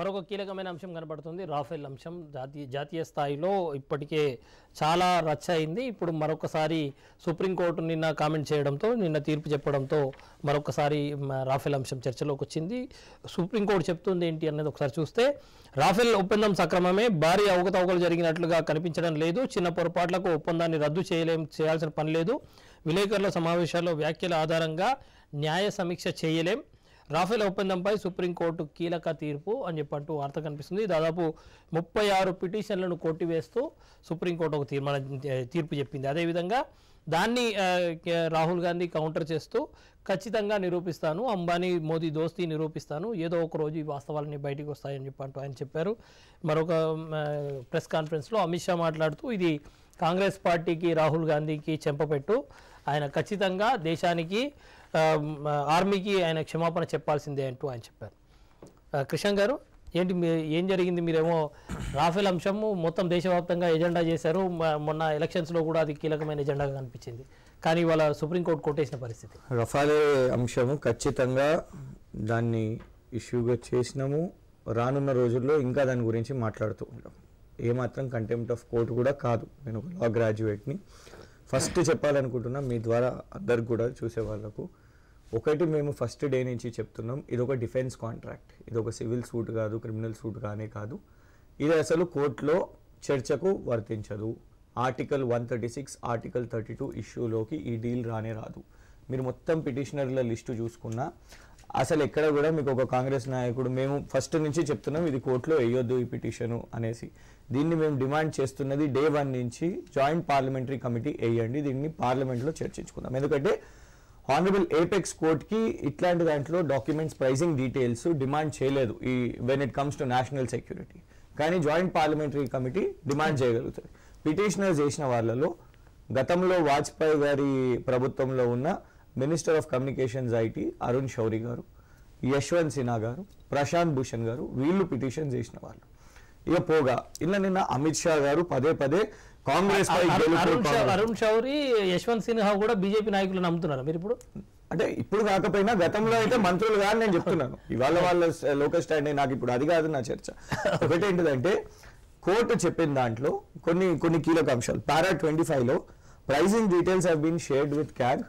మరొక కీలకమైన అంశం కనబడుతుంది రాఫెల్ అంశం జాతీయ జాతీయ స్థాయిలో ఇప్పటికే చాలా రచ్చ అయింది ఇప్పుడు మరొకసారి సుప్రీంకోర్టు నిన్న కామెంట్ చేయడంతో నిన్న తీర్పు చెప్పడంతో మరొకసారి మ, రాఫెల్ అంశం చర్చలోకి వచ్చింది సుప్రీంకోర్టు చెప్తుంది ఏంటి అనేది ఒకసారి చూస్తే రాఫెల్ ఒప్పందం సక్రమమే భారీ అవకతవకలు జరిగినట్లుగా కనిపించడం లేదు చిన్న పొరపాట్లకు ఒప్పందాన్ని రద్దు చేయలేం చేయాల్సిన పని లేదు విలేకరుల సమావేశాల్లో వ్యాఖ్యల ఆధారంగా న్యాయ సమీక్ష చేయలేం రాఫెల్ ఒప్పందంపై సుప్రీంకోర్టు కీలక తీర్పు అని చెప్పంటూ వార్త కనిపిస్తుంది దాదాపు ముప్పై ఆరు పిటిషన్లను కొట్టివేస్తూ సుప్రీంకోర్టు ఒక తీర్మానం ఏ, తీర్పు చెప్పింది అదేవిధంగా దాన్ని ఆ, కే- రాహుల్ గాంధీ కౌంటర్ చేస్తూ ఖచ్చితంగా నిరూపిస్తాను అంబానీ మోదీ దోస్తీ నిరూపిస్తాను ఏదో ఒక రోజు ఈ వాస్తవాలన్నీ బయటికి వస్తాయని చెప్పంటూ ఆయన చెప్పారు మరొక మ, ప్రెస్ కాన్ఫరెన్స్లో అమిత్ షా మాట్లాడుతూ ఇది కాంగ్రెస్ పార్టీకి రాహుల్ గాంధీకి చెంపపెట్టు ఆయన ఖచ్చితంగా దేశానికి ఆ, మ, ఆర్మీకి ఆయన క్షమాపణ చెప్పాల్సిందే అంటూ ఆయన చెప్పారు ఆ, కృష్ణ గారు ఏంటి మీ ఏం జరిగింది మీరేమో రాఫెల్ అంశము మొత్తం దేశవ్యాప్తంగా ఎజెండా చేశారు మ- మొన్న ఎలక్షన్స్లో కూడా అది కీలకమైన ఎజెండాగా కనిపించింది కానీ ఇవాళ సుప్రీంకోర్టు కొట్టేసిన పరిస్థితి రఫాలే అంశము ఖచ్చితంగా దాన్ని ఇష్యూగా చేసినాము రానున్న రోజుల్లో ఇంకా దాని గురించి మాట్లాడుతూ ఉంటాం ఏమాత్రం కంటెంప్ట్ ఆఫ్ కోర్ట్ కూడా కాదు నేను ఒక లా గ్రాడ్యుయేట్ని ఫస్ట్ చెప్పాలనుకుంటున్నా మీ ద్వారా అందరికి కూడా చూసే వాళ్ళకు ఒకటి మేము ఫస్ట్ డే నుంచి చెప్తున్నాం ఇది ఒక డిఫెన్స్ కాంట్రాక్ట్ ఇది ఒక సివిల్ సూట్ కాదు క్రిమినల్ సూట్ కానే కాదు ఇది అసలు కోర్టులో చర్చకు వర్తించదు article one thirty six article thirty two ఇష్యూలోకి ఈ డీల్ రానే రాదు మీరు మొత్తం పిటిషనర్ల లిస్టు చూసుకున్నా అసలు ఎక్కడ కూడా మీకు ఒక కాంగ్రెస్ నాయకుడు మేము ఫస్ట్ నుంచి చెప్తున్నాం ఇది కోర్టులో వేయొద్దు ఈ పిటిషను అనేసి దీన్ని మేము డిమాండ్ చేస్తున్నది డే వన్ నుంచి జాయింట్ పార్లమెంటరీ కమిటీ వేయండి దీన్ని పార్లమెంట్లో చర్చించుకుందాం ఎందుకంటే హానరబుల్ ఏపెక్స్ కోర్ట్కి ఇట్లాంటి దాంట్లో డాక్యుమెంట్స్ ప్రైజింగ్ డీటెయిల్స్ డిమాండ్ చేయలేదు ఈ when it comes to national security కానీ జాయింట్ పార్లమెంటరీ కమిటీ డిమాండ్ చేయగలుగుతుంది పిటిషనర్స్ చేసిన వాళ్ళలో గతంలో వాజ్పేయి గారి ప్రభుత్వంలో ఉన్న minister of communications IT Arun Shourie garu Yashwant Sinha గారు ప్రశాంత్ భూషణ్ గారు వీళ్ళు పిటిషన్ చేసిన వాళ్ళు ఇక పోగా ఇలా నిన్న అమిత్ షా గారు పదే పదే కాంగ్రెస్ పై అరుణ్ గెలుపు అరుణ్ శౌ- కాంగ్రెస్ అరుణ్ శౌరి యశ్వంత్ సిన్హా కూడా బీజేపీ నాయకులు నమ్ముతున్నారా మీరు ఇప్పుడు అంటే ఇప్పుడు కాకపోయినా గతంలో అయితే మంత్రులు కాదు నేను చెప్తున్నాను ఇవాళ వాళ్ళ లోకల్ స్టాండ్ నాకు ఇప్పుడు అది కాదు నా చర్చ ఒకటేంటిదంటే కోర్టు చెప్పిన దాంట్లో కొన్ని కొన్ని కీలక అంశాలు పారా ట్వంటీ లో pricing details have been shared with CAG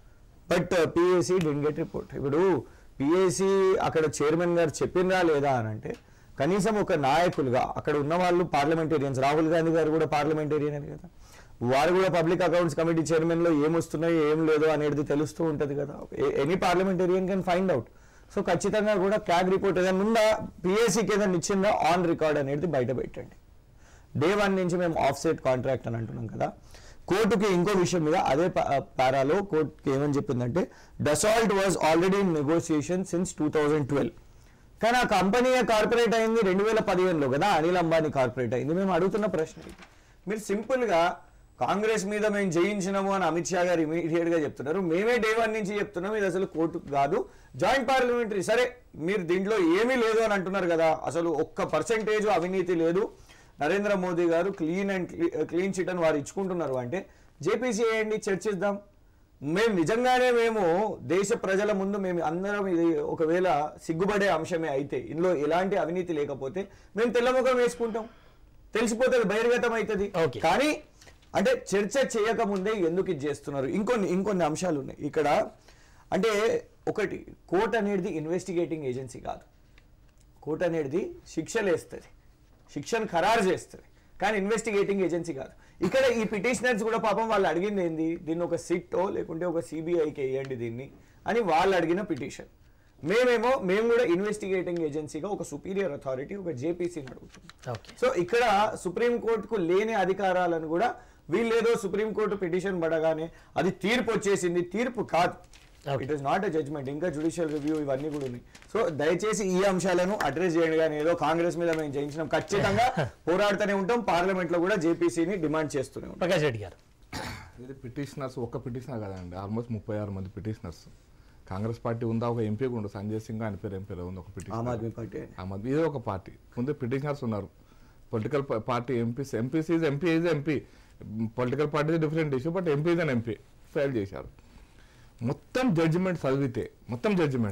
but PAC didn't get report ఇప్పుడు పిఏసి అక్కడ చైర్మన్ గారు చెప్పిందా లేదా అని అంటే కనీసం ఒక నాయకులుగా అక్కడ ఉన్న వాళ్ళు పార్లమెంటేరియన్స్ రాహుల్ గాంధీ గారు కూడా పార్లమెంటేరియన్ కదా వారు కూడా పబ్లిక్ అకౌంట్స్ కమిటీ చైర్మన్ లో ఏమొస్తున్నాయి ఏం లేదో అనేది తెలుస్తూ ఉంటది కదా any parliamentarian can find out so ఖచ్చితంగా కూడా క్యాగ్ రిపోర్ట్ ఏదైనా ఉందా పిఏసీకి ఏదైనా ఇచ్చిందా ఆన్ రికార్డ్ అనేది బయట పెట్టండి డే వన్ నుంచి మేము ఆఫ్ సెట్ కాంట్రాక్ట్ అని అంటున్నాం కదా కోర్టుకి ఇంకో విషయం మీద అదే పారాలో కోర్టుకి ఏమని చెప్పిందంటే Dassault was already in negotiation since two thousand twelve కానీ ఆ కంపెనీ కార్పొరేట్ అయింది రెండు వేల పదిహేనులో కదా అనిల్ అంబానీ కార్పొరేట్ అయింది మేము అడుగుతున్న ప్రశ్న ఇది. మీరు సింపుల్ గా కాంగ్రెస్ మీద మేము జయించినాము అని అమిత్ షా గారు ఇమీడియట్ గా చెప్తున్నారు మేమే డే వన్ నుంచి చెప్తున్నాం ఇది అసలు కోర్టు కాదు జాయింట్ పార్లమెంటరీ సరే మీరు దీంట్లో ఏమీ లేదు అని అంటున్నారు కదా అసలు ఒక్క పర్సెంటేజ్ అవినీతి లేదు నరేంద్ర మోదీ గారు క్లీన్ అండ్ క్లీన్ చిట్ అని వారు ఇచ్చుకుంటున్నారు అంటే జేపీసీ వేయండి చర్చిద్దాం మేము నిజంగానే మేము దేశ ప్రజల ముందు మేము అందరం ఇది ఒకవేళ సిగ్గుపడే అంశమే అయితే ఇందులో ఎలాంటి అవినీతి లేకపోతే మేము తెల్లముఖం వేసుకుంటాం తెలిసిపోతుంది బహిర్గతం అవుతుంది Okay. కానీ అంటే చర్చ చేయకముందే ఎందుకు ఇది చేస్తున్నారు ఇంకొన్ని ఇంకొన్ని అంశాలు ఉన్నాయి ఇక్కడ అంటే ఒకటి కోర్ట్ అనేది ఇన్వెస్టిగేటింగ్ ఏజెన్సీ కాదు కోర్ట్ అనేది శిక్షలు వేస్తుంది శిక్షను ఖరారు చేస్తుంది కానీ ఇన్వెస్టిగేటింగ్ ఏజెన్సీ కాదు ఇక్కడ ఈ పిటిషనర్స్ కూడా పాపం వాళ్ళు అడిగింది ఏంది దీన్ని ఒక సిట్టో లేకుంటే ఒక సిబిఐకి వేయండి దీన్ని అని వాళ్ళు అడిగిన పిటిషన్ మేమేమో మేము కూడా ఇన్వెస్టిగేటింగ్ ఏజెన్సీగా ఒక సుపీరియర్ అథారిటీ ఒక జేపీసీని అడుగుతున్నాం ఓకే సో ఇక్కడ సుప్రీం కోర్టుకు లేని అధికారాలను కూడా వీళ్ళేదో సుప్రీం కోర్టు పిటిషన్ పడగానే అది తీర్పు వచ్చేసింది తీర్పు కాదు Okay. It is not a judgment ఇంకా జుడిషియల్ రివ్యూ ఇవన్నీ కూడా ఉన్నాయి సో దయచేసి ఈ అంశాలను అడ్రస్ చేయండి కానీ ఏదో కాంగ్రెస్ మీద మేము జయించినాం ఖచ్చితంగా పోరాడుతూనే ఉంటాం పార్లమెంట్ లో కూడా జేపీసీని డిమాండ్ చేస్తూనే ఉంటాం ప్రకాష్ రెడ్డి గారు ఇది పిటిషనర్స్ ఒక్క పిటిషనర్ కదండి ఆల్మోస్ట్ ముప్పై ఆరు మంది పిటిషనర్స్ కాంగ్రెస్ పార్టీ ఉందా ఒక ఎంపీ కూడా ఉంది సంజయ్ సింగ్ ఆయన పేరు ఎంపీలో ఉంది ఒక ఆమ్ పిటిషనర్ ఆద్మీ పార్టీ ఆమ్ ఆద్మీ ఇది ఒక పార్టీ ముందు పిటిషనర్స్ ఉన్నారు political party MPs MPs is MP is MP political party different issue but MP is an MP fail చేశారు మొత్తం జడ్జిమెంట్ చదివితే మొత్తం జడ్జిమెంట్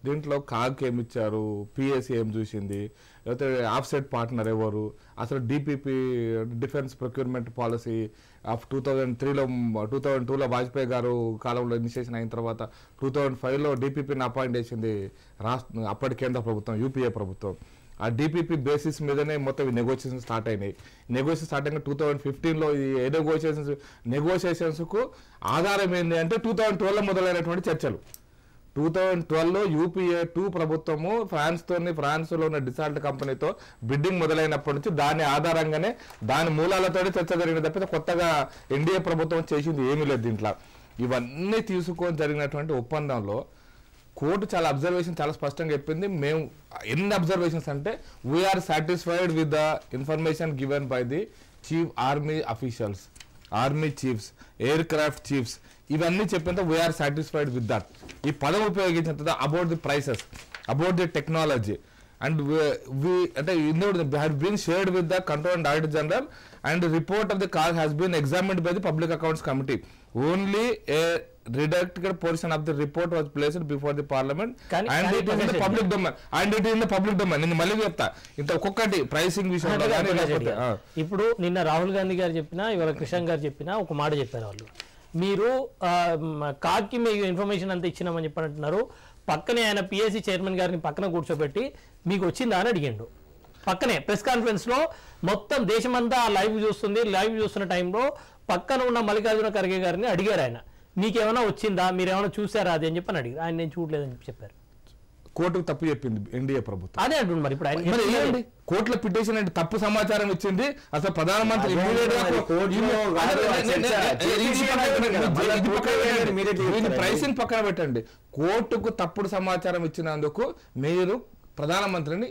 దీంట్లో కాగ్ ఏమి ఇచ్చారు పిఎస్సి ఏం చూసింది లేకపోతే ఆఫ్సెట్ పార్ట్నర్ ఎవరు అసలు DPP defence procurement policy of two thousand త్రీలో టూ థౌజండ్ టూలో వాజ్పేయి గారు కాలంలో ఇనిషియేషన్ అయిన తర్వాత టూ థౌజండ్ ఫైవ్లో డిపిపిని అపాయింట్ చేసింది రాష్ట్ర అప్పటి కేంద్ర ప్రభుత్వం యూపీఏ ప్రభుత్వం ఆ డిపిపి బేసిస్ మీదనే మొత్తం నెగోషియేషన్ స్టార్ట్ అయినాయి నెగోషియేషన్ స్టార్ట్ అయిన టూ థౌజండ్ ఫిఫ్టీన్లో ఈ ఏ నెగోషియేషన్స్ నెగోషియేషన్స్కు ఆధారం ఏంటి అంటే టూ థౌజండ్ ట్వెల్వ్లో మొదలైనటువంటి చర్చలు టూ థౌజండ్ ట్వెల్వ్లో యూపీఏ టూ ప్రభుత్వము ఫ్రాన్స్తోని ఫ్రాన్స్లో ఉన్న డిసాల్ట్ కంపెనీతో బిడ్డింగ్ మొదలైనప్పటి నుంచి దాని ఆధారంగానే దాని మూలాలతోనే చర్చ జరిగిన తప్పితే కొత్తగా ఎన్డీఏ ప్రభుత్వం చేసింది ఏమీ లేదు దీంట్లో ఇవన్నీ తీసుకొని జరిగినటువంటి ఒప్పందంలో కోర్టు చాలా అబ్జర్వేషన్ చాలా స్పష్టంగా చెప్పింది మేము ఎన్ని అబ్జర్వేషన్స్ అంటే we are satisfied with the information given by the chief army officials army chiefs aircraft chiefs ఇవన్నీ చెప్పినంత వీఆర్ సాటిస్ఫైడ్ విత్ దట్ ఈ పదం ఉపయోగించిన about the prices about the technology and we అంటే ఇందులో had been shared with the control and auditor general and report of the car has been examined by the public accounts committee only a redacted portion of the report was placed before the parliament కానీ- and కానీ it is Prakash public domain and it is public domain నేను మళ్ళీ చెప్తా ఇంత ఒక్కొక్కటి pricing విషయంలో అంటే కానీ ప్రకాష్ రెడ్డి లేకపోతే, గారు, ఆ. ఇప్పుడు నిన్న రాహుల్ గాంధీ గారు చెప్పినా ఇవాళ కిషన్ గారు చెప్పినా ఒక మాట చెప్పారు వాళ్ళు మీరు ఆ, మ, కాకి మీకు ఇన్ఫర్మేషన్ అంతా ఇచ్చినామని చెప్పి అంటున్నారు పక్కనే ఆయన పిఎస్సి చైర్మన్ గారిని పక్కన కూర్చోబెట్టి మీకు వచ్చిందా అని అడిగిండు పక్కనే ప్రెస్ కాన్ఫరెన్స్ లో మొత్తం దేశమంతా లైవ్ చూస్తుంది లైవ్ చూస్తున్న టైంలో పక్కన ఉన్న మల్లికార్జున ఖర్గే గారిని అడిగారు ఆయన మీకేమైనా వచ్చిందా మీరు ఏమైనా చూసారా అది అని చెప్పి అని అడిగారు ఆయన నేను చూడలేదని చెప్పి చెప్పారు కోర్టుకు తప్పు చెప్పింది ఎన్డీఏ ప్రభుత్వం అదే అంటుంది మరి ఇప్పుడు ఆయన మరి చెప్పింది ఏంటి కోర్టులో పిటిషన్ అంటే తప్పు సమాచారం ఇచ్చింది అసలు ప్రధానమంత్రి అదే immediate గా మరి కో- కోర్టులో ఇమ్మ- కాదు, అదే, ఆ నే- నే- చర్చ. నే- ఇది చేసి పక్కన పెట్టండి పెట్టండి. మళ్ళా ఇది కోర్టులో పక్కన ఏంటి పెట్టండి. immediate గా దీని చెప్తారా? ప్రైసింగ్ పక్కన పెట్టండి కోర్టుకు తప్పుడు సమాచారం ఇచ్చినందుకు మీరు ప్రధానమంత్రిని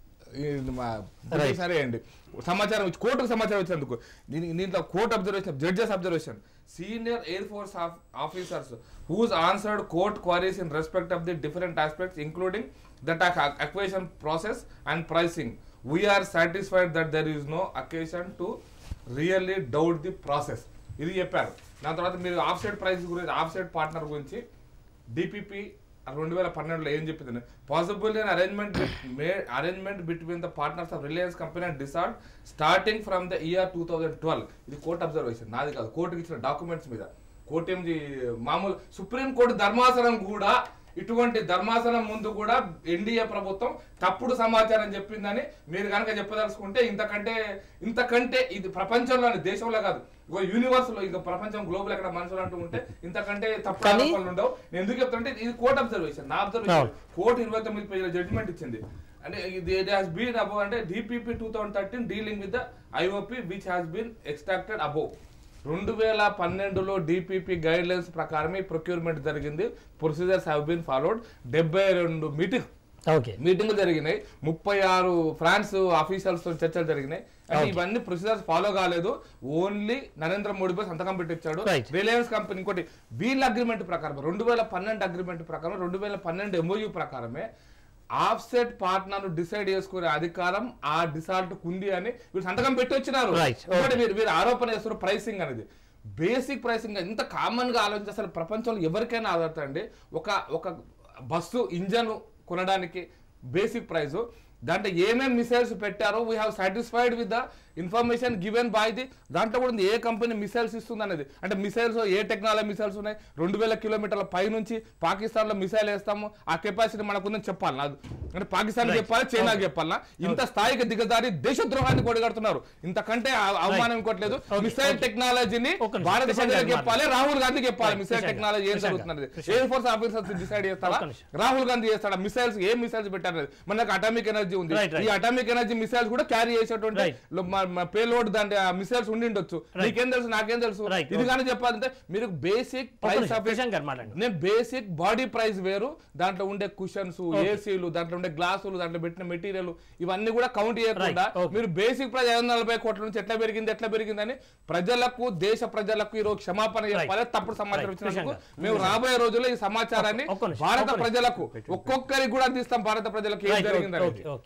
ఈ మా- Right. సరే అండి సమాచారం ఇచ్చి కోర్టుకు సమాచారం ఇచ్చినందుకు దీని దీంట్లో court observation judges observation senior air force officers whose answered court queries in respect of the different aspects including that acquisition process and pricing we are satisfied that there is no occasion to really doubt the process ఇది చెప్పారు దాని తర్వాత మీరు offset price గురించి offset partner గురించి DPP రెండు వేల పన్నెండులో ఏం చెప్పింది possible an arrangement arrangement between the partners of Reliance company and డిసాల్ట్ starting from the year two thousand twelve ఇది కోర్ట్ అబ్జర్వేషన్ నాది కాదు కోర్టుకి ఇచ్చిన డాక్యుమెంట్స్ మీద కోర్టు ఏం చే- మామూలు సుప్రీం కోర్టు ధర్మాసనం కూడా ఇటువంటి ధర్మాసనం ముందు కూడా ఎన్డీఏ ప్రభుత్వం తప్పుడు సమాచారం చెప్పిందని మీరు కనుక చెప్పదలుచుకుంటే ఇంతకంటే ఇంతకంటే ఇది ప్రపంచంలోని దేశంలో కాదు ఇగో యూనివర్స్ లో ఇంకా ప్రపంచం గ్లోబల్ ఎక్కడ మనుషులు అంటూ ఉంటే ఇంతకంటే తప్పుడు కానీ- ఆరోపణలు ఉండవు నేను ఎందుకు చెప్తానంటే ఇది కోర్ట్ అబ్జర్వేషన్ నా అబ్జర్వేషన్ అవును. కోర్టు ఇరవై తొమ్మిది పేజీల జడ్జిమెంట్ ఇచ్చింది అంటే ఇది హాస్ బీన్ అబౌవ్ అంటే DPP two thousand thirteen dealing with the IOP which has been extracted above రెండు వేల పన్నెండులో డిపిపి గైడ్ లైన్స్ ప్రకారమే ప్రొక్యూర్మెంట్ జరిగింది ప్రొసీజర్స్ హ్యావ్ బీన్ ఫాలోడ్ డెబ్బై రెండు మీటింగ్ ఓకే మీటింగ్లు జరిగినాయి ముప్పై ఆరు ఫ్రాన్స్ ఆఫీసర్స్ తో చర్చలు జరిగినాయి అంటే ఇవన్నీ ప్రొసీజర్స్ ఫాలో కాలేదు ఓన్లీ నరేంద్ర మోడీ పై సంతకం పెట్టించాడు Right. రిలయన్స్ కంపెనీ ఇంకోటి వీళ్ళ అగ్రిమెంట్ ప్రకారం రెండు వేల పన్నెండు అగ్రిమెంట్ ప్రకారం రెండు వేల పన్నెండు ఎంఓయూ ప్రకారమే ఆఫ్సెట్ పార్ట్నర్ డిసైడ్ చేసుకునే అధికారం ఆ డిసాల్ట్ ఉంది అని వీళ్ళు సంతకం పెట్టి వచ్చినారు Right. ఇంకోటి మీరు మీరు ఆరోపణ చేస్తున్నారు ప్రైసింగ్ అనేది బేసిక్ ప్రైసింగ్ ఇంత కామన్ గా ఆలోచించి అసలు ప్రపంచంలో ఎవరికైనా ఆధారపడండి ఒక ఒక బస్సు ఇంజన్ కొనడానికి బేసిక్ ప్రైస్ దాంట్లో ఏమేమి మిసైల్స్ పెట్టారో we have satisfied with the information given by the దాంట్లో కూడా ఉంది ఏ కంపెనీ మిసైల్స్ ఇస్తుంది అనేది అంటే మిసైల్స్ ఏ టెక్నాలజీ మిసైల్స్ ఉన్నాయి రెండు వేల కిలోమీటర్ల పై నుంచి పాకిస్తాన్ లో మిసైల్ వేస్తాము ఆ కెపాసిటీ మనకుందని చెప్పాలి అది అంటే పాకిస్తాన్ చెప్పాలి చైనాకి చెప్పాలా ఇంత స్థాయికి దిగజారి దేశద్రోహాన్ని కొడగడుతున్నారు ఇంతకంటే ఆ- అవమానం ఇంకోట్లేదు మిసైల్ టెక్నాలజీని ఒక్క నిమిషం. భారత కిషన్ ప్రజలకు గారు చెప్పాలి రాహుల్ గాంధీకి చెప్పాలి Right, మిసైల్ కిషన్ టెక్నాలజీ ఏం గారు. జరుగుతున్నది Kishan air force officers decide చేస్తారా ఒక్క నిమిషం. రాహుల్ గాంధీ చేస్తాడా మిసైల్స్ ఏ మిసైల్స్ పెట్టారు మనకు అటామిక్ ఎనర్జీ ఉంది Right, right. ఈ అటామిక్ ఎనర్జీ మిసైల్స్ కూడా క్యారీ చేసేటువంటి Right. పేలోడ్ దాని మిసైల్స్ ఉండి ఉండొచ్చు నీకేం తెలుసు నాకేం తెలుసు Right, ఇది okay. కానీ చెప్పాలంటే మీరు బేసిక్ ఒక్క ప్రైస్ నిమిషం. ఆఫ్ కిషన్ గారు మాట్లాడండి నేను బేసిక్ బాడీ ప్రైస్ వేరు దాంట్లో ఉండే కుషన్స్ ఏసీలు దాంట్లో ఉండే గ్లాసులు దాంట్లో పెట్టిన మెటీరియల్ ఇవన్నీ కూడా కౌంట్ చేయకుండా Right, okay. మీరు బేసిక్ ప్రైస్ ఐదు వందల నలభై కోట్ల నుంచి ఎట్లా పెరిగింది ఎట్లా పెరిగిందని ప్రజలకు దేశ ప్రజలకు ఈ రోజు క్షమాపణ చెప్పాలి తప్పుడు సమాచారం Right, ఇచ్చినందుకు కృష్ణ మేము రాబోయే రోజుల్లో ఈ సమాచారాన్ని ఒక్క నిమిషం, భారత ఒక్క నిమిషం. ప్రజలకు ఒక్కొక్కరికి కూడా అందిస్తాం భారత ప్రజలకు ఏం రైట్ జరిగిందని ఓకే ఓకే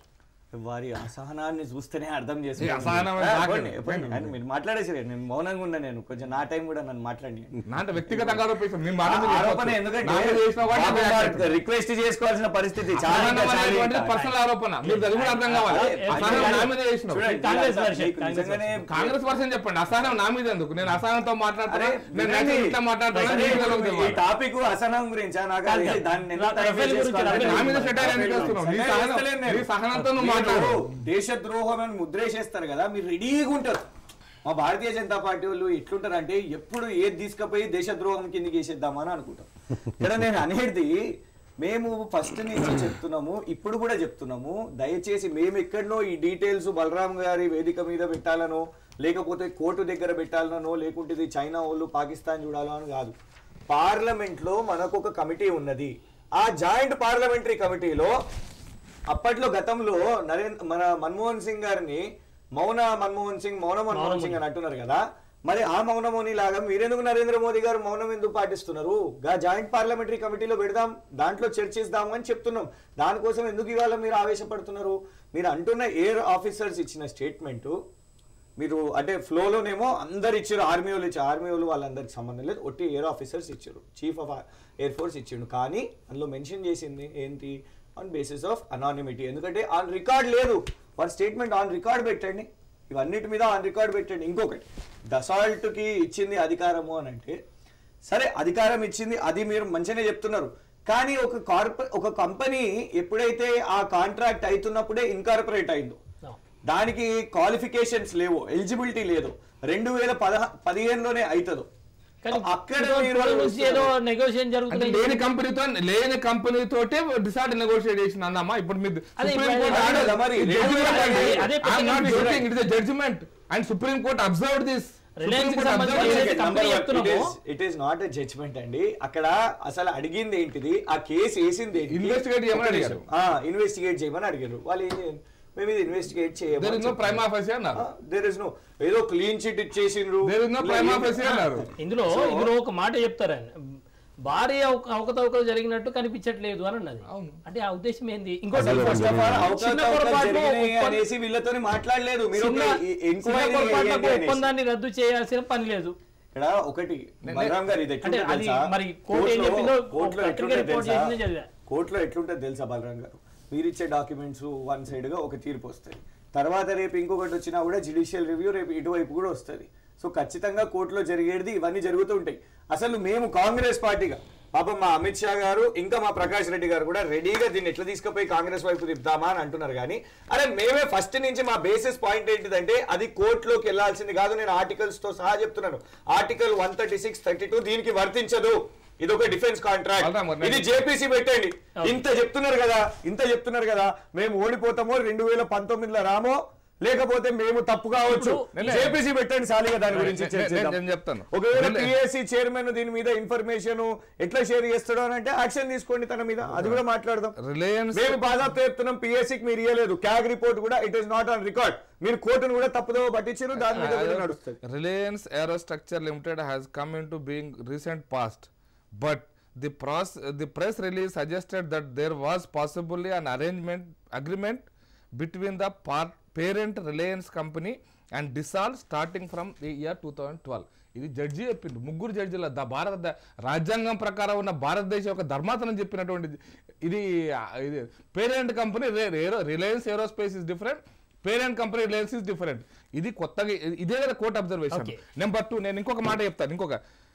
వారి అసహనాన్ని చూస్తేనే అర్థం ఈ అసహనం నాకే. చేసుకోండి మీరు మాట్లాడేసారు నేను మౌనంగా ఉన్నా నేను కొంచెం నా టైం కూడా నన్ను మాట్లాడి నా అంటే వ్యక్తిగతంగా ఆరోపిస్తాం మీ మాట మీద ఆరోపణ చెప్పొచ్చు. ఎందుకంటే నా మీద చేసిన వాడిని నేను accept చేస్తాను. రిక్వెస్ట్ చేసుకోవాల్సిన పరిస్థితి చాలా అసహనం ఇంకా చాలా అనేటువంటిది ఇంకా. పర్సనల్ ఆరోపణ మీరు అది కూడా అర్థం కావాలి అదే, అసహనం అదే, నా మీద చేసినావు చూడండి, కాంగ్రెస్ మీకు version, కాంగ్రెస్ నిజంగానే కాంగ్రెస్ పర్సన్ చెప్పండి అసహనం నా మీద ఎందుకు నేను అసహనంతో మాట్లాడుతున్నా అరే, నేను వినండి. నచ్చిన ఇట్లా మాట్లాడుతున్నా అరే, మీకు ఎలా ఈ తెలియాలి? టాపిక్ అసహనం గురించా నాకు అది కాదు, దాన్ని కాదు. ఎంత time రఫేల్ waste గురించి చేసుకోవాలి? రఫేల్ నా మీద సెటైర్ ఎందుకు వేస్తున్నావు? నీ సెటైర్ సహనం- వేస్తలేను నేను. నీ సహనంతో నువ్వు మీరు మాట్లాడు. దేశద్రోహం అని ముద్రేసేస్తారు కదా మీరు రెడీగా ఉంటారు మా భారతీయ జనతా పార్టీ వాళ్ళు ఎట్లుంటారు అంటే ఎప్పుడు ఏది తీసుకుపోయి దేశద్రోహం కిందకి వేసేద్దామని అనుకుంటాం ఇక్కడ నేను అనేది మేము ఫస్ట్ నుంచి చెప్తున్నాము ఇప్పుడు కూడా చెప్తున్నాము దయచేసి మేము ఎక్కడనో ఈ డీటెయిల్స్ బలరాం గారి వేదిక మీద పెట్టాలనో లేకపోతే కోర్టు దగ్గర పెట్టాలనో లేకుంటే ఇది చైనా వాళ్ళు పాకిస్తాన్ చూడాలో అని కాదు పార్లమెంట్ లో మనకు ఒక కమిటీ ఉన్నది ఆ జాయింట్ పార్లమెంటరీ కమిటీలో అప్పట్లో గతంలో నరేంద్ర మన మన్మోహన్ సింగ్ గారిని మౌన మన్మోహన్ సింగ్ మౌన మన్మోహన్ సింగ్ అని అంటున్నారు కదా మరి ఆ మౌనమోని లాగా మీరెందుకు నరేంద్ర మోదీ గారు మౌనం ఎందుకు పాటిస్తున్నారు గా జాయింట్ పార్లమెంటరీ కమిటీలో పెడదాం దాంట్లో చర్చిస్తాం అని చెప్తున్నాం దానికోసం ఎందుకు ఇవాళ మీరు ఆవేశపడుతున్నారు మీరు అంటున్న ఎయిర్ ఆఫీసర్స్ ఇచ్చిన స్టేట్మెంట్ మీరు అంటే ఫ్లోలోనేమో అందరు ఇచ్చారు ఆర్మీ వాళ్ళు ఇచ్చారు ఆర్మీ వాళ్ళు వాళ్ళందరికి సంబంధం లేదు ఒట్టి ఎయిర్ ఆఫీసర్స్ ఇచ్చారు చీఫ్ ఆఫ్ ఎయిర్ ఫోర్స్ ఇచ్చిండు కానీ అందులో మెన్షన్ చేసింది ఏంటి ఆన్ బేసిస్ ఆఫ్ అనానిమిటీ ఎందుకంటే ఆన్ రికార్డ్ లేదు వారి స్టేట్మెంట్ ఆన్ రికార్డ్ పెట్టండి ఇవన్నిటి మీద ఆన్ రికార్డ్ పెట్టండి ఇంకొకటి దసాల్ట్కి ఇచ్చింది అధికారము అని అంటే సరే అధికారం ఇచ్చింది అది మీరు మంచిగానే చెప్తున్నారు కానీ ఒక కార్పొ ఒక కంపెనీ ఎప్పుడైతే ఆ కాంట్రాక్ట్ అవుతున్నప్పుడే ఇన్కార్పొరేట్ అయిందో దానికి క్వాలిఫికేషన్స్ లేవు ఎలిజిబిలిటీ లేదు రెండు వేల పదహ పదిహేనులోనే అవుతుందో కానీ అక్కడ ఇప్పుడు మీరు twelve నుంచి ఏదో నెగోషియేషన్ అంటే జరుగుతుంది లేని కంపెనీతో లేని కంపెనీ తోటే డిసైడ్ నెగోషియేట్ చేసిన అన్నమ్మా ఇప్పుడు మీరు అదే సుప్రీం ఇప్పుడు కోర్ట్ అదే ఆర్డర్ మరి అదే- అదే పెట్టిన it is judgement and supreme court observe this Reliance కి సంబంధించి ఏదైతే కంపెనీ చెప్తున్నామో it is not a judgement అండి అక్కడ అసలు అడిగింది ఏంటిది ఆ కేసు వేసింది Investigate చేయమని అడిగారు. ఇన్వెస్టిగేట్ చేయమని అడిగారు వాళ్ళు ఏం చేయాలి? మేము ఇది investigate there is no prime office అన్నారు దేర్ ఇస్ నో ఏదో క్లీన్ చిట్ ఇచ్చేసిండ్రు దేర్ ఇస్ నో ఇలా ప్రైమ్ ఏం- ఆఫీస్ అన్నారు ఇందులో So- ఇందులో ఒక మాట చెప్తారు ఆయన భారీ అవక- అవకతవకలు జరిగినట్టు కనిపించట్లేదు అని అన్నది అవును. అంటే ఆ ఉద్దేశం ఏంది ఇంకోటి అసలు first of all, చిన్న అవకతవకలు పొరపాటు జరిగినాయి ఒప్పంద- అనేసి వీళ్ళతోని మాట్లాడలేదు మీరు చిన్న ఒక చిన్న ఎంక్వైరీ పొరపాటుకు ఒప్పందాన్ని రద్దు చేయాల్సిన పని లేదు ఇక్కడ ఒకటి బలరాం గారు ఇది ఎట్లుంటే అంటే అది తెలుసా? మరి కోర్టు ఏం కోర్టులో- చెప్పిందో కోర్టులో పత్రిక ఎట్లుంటే రిపోర్ట్ తెలుసా? చేసిందే చదివా. కోర్టులో ఎట్లుంటుంది తెలుసా బలరాం గారు మీరు ఇచ్చే డాక్యుమెంట్స్ వన్ సైడ్ గా ఒక తీర్పు వస్తుంది తర్వాత రేపు ఇంకొకటి వచ్చినా కూడా జ్యుడిషియల్ రివ్యూ రేపు ఇటువైపు కూడా వస్తుంది సో ఖచ్చితంగా కోర్టులో జరిగేది ఇవన్నీ జరుగుతూ ఉంటాయి అసలు మేము కాంగ్రెస్ పార్టీగా పాపం మా అమిత్ షా గారు ఇంకా మా ప్రకాష్ రెడ్డి గారు కూడా రెడీగా దీన్ని ఎట్లా తీసుకుపోయి కాంగ్రెస్ వైపు తిప్పుతామా అని అంటున్నారు కానీ అరే మేమే ఫస్ట్ నుంచి మా బేసిస్ పాయింట్ ఏంటిదంటే అది కోర్టులోకి వెళ్లాల్సింది కాదు నేను ఆర్టికల్స్ తో సహా చెప్తున్నాను article one thirty six thirty two దీనికి వర్తించదు ఇది ఒక డిఫెన్స్ కాంట్రాక్ట్ అల్రా మరి ఇది జేపీసీ పెట్టండి ఇంత చెప్తున్నారు కదా ఇంత చెప్తున్నారు కదా మేము ఓడిపోతామో రెండు వేల పంతొమ్మిదిలో రామో లేకపోతే మేము తప్పు కావచ్చు ఇప్పుడు- జేపీసీ పెట్టండి సాలిగా దాని గురించి నేను- నేను- చర్చిద్దాం. నేను చెప్తాను. ఒకవేళ నేను- పిఎస్సి చైర్మన్ దీని మీద ఇన్ఫర్మేషన్ ఎట్లా షేర్ చేస్తాడో అని అంటే యాక్షన్ తీసుకోండి తన మీద అది కూడా మాట్లాడదాం రిలయన్స్ మేము బాధాప్త చెప్తున్నాం పిఎస్సికి మీరు ఇవ్వలేదు క్యాగ్ రిపోర్ట్ కూడా it is not on record మీరు కోర్టును కూడా తప్పుదో పట్టించారు దాని మీద కూడా నడుస్తుంది Reliance Aerostructure Limited has come into being recent past, but the pros the press release suggested that there was possibly an arrangement agreement between the part, parent Reliance company and Disal starting from the year 2012. ఇది judge చెప్పిండు ముగ్గురు జడ్జిల the భారత the- రాజ్యాంగం ప్రకారం ఉన్న భారతదేశం యొక్క ధర్మాతనం చెప్పినటువంటి ఇది ఆ, ఇది parent company Reliance aerospace is different parent company Reliance is different ఇది కొత్తగా ఇ- ఇదే కదా court observation Okay. Number two నేను ఇంకొక మాట చెప్తాను ఇంకొక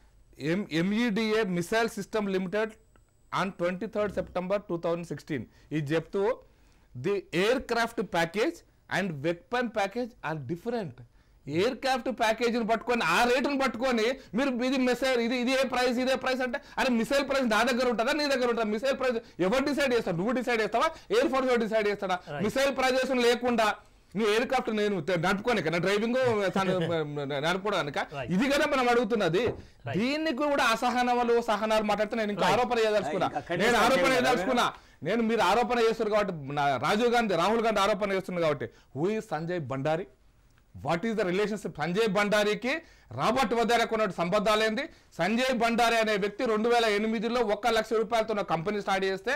M MEDA missile system limited on twenty third September two thousand sixteen ఇది చెప్తూ the aircraft package and weapon package are different aircraft ప్యాకేజీని పట్టుకొని ఆ రేటును పట్టుకొని మీరు ఇది మిసైల్ ఇది ఇదే ప్రైస్ ఇదే ప్రైస్ అంటే అరే మిసైల్ ప్రైస్ నా దగ్గర ఉంటుందా నీ దగ్గర ఉంటుందా మిసైల్ ప్రైస్ ఎవరు డిసైడ్ చేస్తాడు నువ్వు డిసైడ్ చేస్తావా ఎయిర్ ఫోర్స్ ఎవరు డిసైడ్ చేస్తాడా మిసైల్ ప్రైజెస్ లేకుండా నీ ఎయిర్ క్రాఫ్ట్ నేను నడుపుకోనిక నా డ్రైవింగ్ నడుపుకోవడానిక Right. ఇది కదా మనం అడుగుతున్నది దీనికి కూడా అసహనములు సహనాలు మాట్లాడితే నేను ఇంకా ఆరోపణ చేయదలుచుకున్నా ఇంకా అక్కడే నేను start ఆరోపణ చేయాలి కదా చేయదలుచుకున్నా నేను మీరు ఆరోపణ చేస్తారు కాబట్టి నా రాజీవ్ గాంధీ రాహుల్ గాంధీ ఆరోపణ చేస్తున్నారు కాబట్టి హూ ఈ Sanjay Bhandari what is the relationship Sanjay బండారికి రాబర్ట్ వద్దారకు ఉన్న సంబంధాలేంది సంజయ్ బండారి అనే వ్యక్తి రెండు వేల ఎనిమిదిలో ఒక్క లక్ష రూపాయలతో ఉన్న కంపెనీ స్టార్ట్ చేస్తే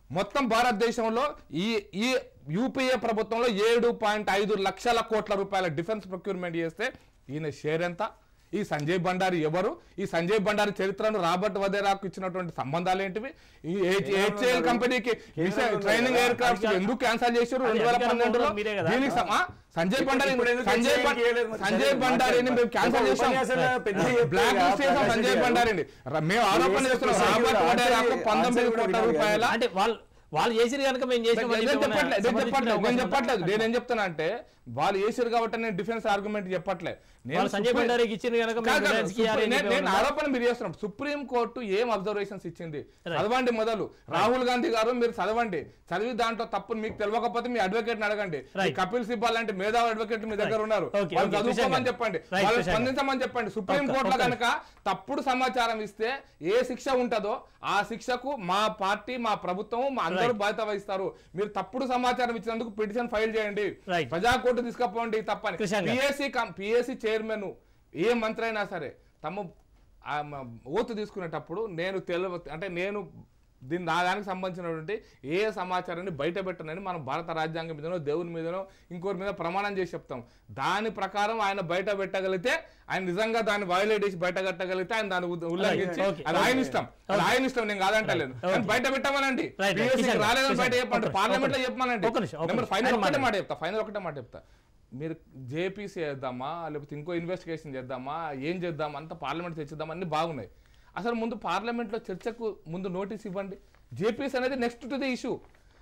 మొత్తం భారతదేశంలో ఈ ఈ యూపీఏ ప్రభుత్వంలో ఏడు పాయింట్ ఐదు లక్షల కోట్ల రూపాయల డిఫెన్స్ ప్రొక్యూర్మెంట్ చేస్తే ఈయన షేర్ ఎంత ఈ సంజయ్ బండారి ఎవరు ఈ సంజయ్ బండారి చరిత్రను రాబర్ట్ వదేరాకు ఇచ్చినటువంటి సంబంధాలు ఏంటివి ఈ హెచ్ఏఎల్ కంపెనీకి ట్రైనింగ్ ఎయిర్ క్రాఫ్ట్ ఎందుకు క్యాన్సల్ చేశారు అది రెండు వేల అధికారంలో పన్నెండులో ఉన్నది మీరే కదా? దీనికి సమ- సంజయ్ ఇప్పుడు- బండారి ఇప్పుడు ఎందుకు సంజయ్ బం- HAL కి సంజయ్ బండారిని మేము క్యాన్సల్ ఒక చేసాం ఉపన్యాసంలో పెద్ద చెప్పారు బ్లాక్ కదా, లిస్ట్ చేసాం ప్రకాష్ సంజయ్ రెడ్డి బండారిని ర- మేము ఆరోపణ దేశ చేస్తున్నాం ప్రజలు రాబర్ట్ కూడా వడేరాకు ఆన్సర్ పంతొమ్మిది కూడా కోట్ల వినాలి రూపాయల అంటే వాళ్ళు వాళ్ళు చేసిరు కనుక మేము చేసినాం అని నేను చెప్పి ఏమైనా చెప్పట్లేదు నేను సమర్థించుకునే చెప్పట్లేదు నేను అవకాశం చెప్పట్లేదు ఉందా? నేను ఏం చెప్తాను అంటే వాళ్ళు వేసారు కాబట్టి నేను డిఫెన్స్ ఆర్గ్యుమెంట్ చెప్పట్లే నేను వాళ్ళు సంజయ్ సుప్రీం- బండారికి ఇచ్చింది కనుక మేము కాదు, కాదు, రిలయన్స్ కి ఇవ్వాలి అని నేను- చెప్పి నేను ఏమన్నా? ఆరోపణ మీరు చేస్తున్నాం సుప్రీం కోర్టు ఏం అబ్జర్వేషన్స్ ఇచ్చింది Right. చదవండి మొదలు రాహుల్ గాంధీ గారు మీరు చదవండి చదివి దాంట్లో తప్పు మీకు తెలియకపోతే మీ అడ్వకేట్ అడగండి ఈ Right. కపిల్ సిబ్బాల్ లాంటి మేధావి అడ్వకేట్ మీ దగ్గర Right. ఉన్నారు Okay, వాళ్ళు okay, చదువుకోమని కృష్ణ చెప్పండి Right, వాళ్ళు కృష్ణ స్పందించమని చెప్పండి సుప్రీం ఒక్క- కోర్టులో ఒక్క కనుక తప్పుడు సమాచారం ఇస్తే ఏ శిక్ష ఉంటుందో ఆ శిక్షకు మా పార్టీ మా ప్రభుత్వం మా అందరూ Right. బాధ్యత వహిస్తారు మీరు తప్పుడు సమాచారం ఇచ్చినందుకు పిటిషన్ ఫైల్ చేయండి Right. ప్రజా కోర్టు తీసుకపోండి తప్పని కృష్ణ గారు. పిఎస్సి పిఎస్సి చైర్మన్ ఏ మంత్రి అయినా సరే తమ ఆ మ- ఓతు తీసుకునేటప్పుడు నేను తెలవ అంటే నేను దీని నా దానికి సంబంధించినటువంటి ఏ సమాచారాన్ని బయట పెట్టనని మనం భారత రాజ్యాంగం మీదనో దేవుని మీదనో ఇంకోరి మీద ప్రమాణం చేసి చెప్తాం దాని ప్రకారం ఆయన బయట పెట్టగలిగితే ఆయన నిజంగా దాన్ని వైలేట్ చేసి బయట కట్టగలిగితే ఆయన దాన్ని ఉల్ల- ఉల్లంఘించి okay, అది ఆయన ఇష్టం అది ఆయన ఇష్టం నేను కాదంటలేను కానీ బయట పెట్టమనండి Right, right. PSC కి కిషన్ గారు, రాలేదని కిషన్ బయట గారు, చెప్పండి ఒక్క పార్లమెంట్ లో నిమిషం, చెప్పమనండి ఒక్క నిమిషం, ఒక్క నెంబర్ నిమిషం. ఫైనల్ ఆయన ఒకటే మాట మాట్లాడండి. చెప్తా ఫైనల్ ఒకటే మాట చెప్తా మీరు జేపీసీ చేద్దామా లేకపోతే ఇంకో ఇన్వెస్టిగేషన్ చేద్దామా ఏం చేద్దాం అంత పార్లమెంట్ తెచ్చిద్దాం అన్ని బాగున్నాయి అసలు ముందు పార్లమెంట్లో చర్చకు ముందు నోటీస్ ఇవ్వండి జేపీసీ అనేది నెక్స్ట్ టు ది ఇష్యూ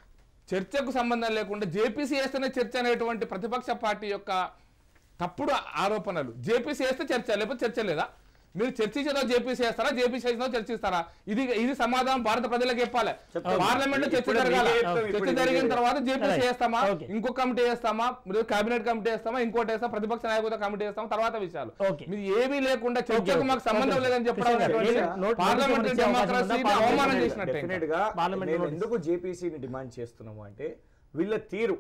చర్చకు సంబంధం లేకుండా జేపీసీ వేస్తేనే చర్చ అనేటువంటి ప్రతిపక్ష పార్టీ యొక్క తప్పుడు ఆరోపణలు జేపీసీ వేస్తే చర్చ లేకపోతే చర్చ లేదా మీరు చర్చించేదో జేపీసీ చేస్తారా జేపీసీ చేసినో చర్చిస్తారా ఇది ఇది సమాధానం భారత ప్రజలకు చెప్పాలి చెప్తాను. పార్లమెంట్ లో చర్చ ఇప్పుడు జరగాలి మీరే చెప్తాం, చర్చ ఇప్పుడు జరిగిన మీరే. తర్వాత జేపీసీ Right. చేస్తామా Okay. ఇంకో కమిటీ చేస్తామా మీరు కేబినెట్ కమిటీ చేస్తామా ఇంకోటి వేస్తాం ప్రతిపక్ష నాయకులతో కమిటీ చేస్తామా తర్వాత విషయాలు Okay. మీరు ఏమీ లేకుండా చర్చకు okay. మాకు సంబంధం Okay. లేదని చెప్పడం కృష్ణ గారు, అనేటువంటిది ఏం నోట్- పార్లమెంటరీ నోటీస్ ఇచ్చే అవకాశం డెమోక్రసీని ఉందా? అవమానం పార్లమెంట్ చేసినట్టే ఇంకా. డెఫినెట్ గా పార్లమెంట్ మేము నోటీస్. ఎందుకు జేపీసీని డిమాండ్ చేస్తున్నాము అంటే వీళ్ళ తీరు